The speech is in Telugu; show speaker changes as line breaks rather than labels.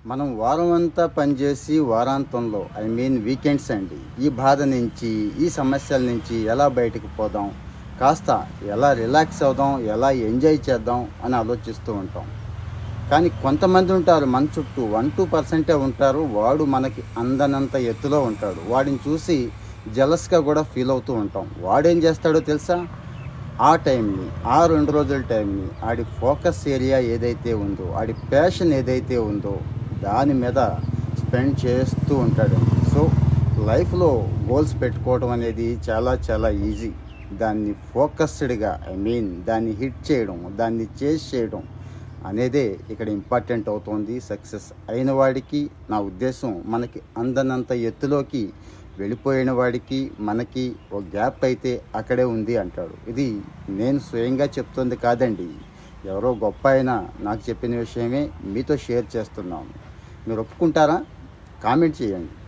మనం వారం అంతా పనిచేసి వారాంతంలో ఐ మీన్ వీకెండ్స్ అండి ఈ బాధ నుంచి ఈ సమస్యల నుంచి ఎలా బయటకు పోదాం కాస్త ఎలా రిలాక్స్ అవుదాం ఎలా ఎంజాయ్ చేద్దాం అని ఆలోచిస్తూ ఉంటాం కానీ కొంతమంది ఉంటారు మన చుట్టూ వన్ టూ పర్సెంటే ఉంటారు వాడు మనకి అందనంత ఎత్తులో ఉంటాడు వాడిని చూసి జలస్గా కూడా ఫీల్ అవుతూ ఉంటాం వాడేం చేస్తాడో తెలుసా ఆ టైంని ఆ రెండు రోజుల టైంని ఆడి ఫోకస్ ఏరియా ఏదైతే ఉందో ఆడి ప్యాషన్ ఏదైతే ఉందో దాని మీద స్పెండ్ చేస్తూ ఉంటాడు సో లైఫ్లో గోల్స్ పెట్టుకోవడం అనేది చాలా చాలా ఈజీ దాన్ని ఫోకస్డ్గా ఐ మీన్ దాన్ని హిట్ చేయడం దాన్ని చేసి చేయడం అనేదే ఇక్కడ ఇంపార్టెంట్ అవుతోంది సక్సెస్ అయిన వాడికి నా ఉద్దేశం మనకి అందనంత ఎత్తులోకి వెళ్ళిపోయిన వాడికి మనకి ఒక గ్యాప్ అయితే అక్కడే ఉంది అంటాడు ఇది నేను స్వయంగా చెప్తుంది కాదండి ఎవరో గొప్ప అయినా నాకు చెప్పిన విషయమే మీతో షేర్ చేస్తున్నాను మీరు ఒప్పుకుంటారా కామెంట్ చేయండి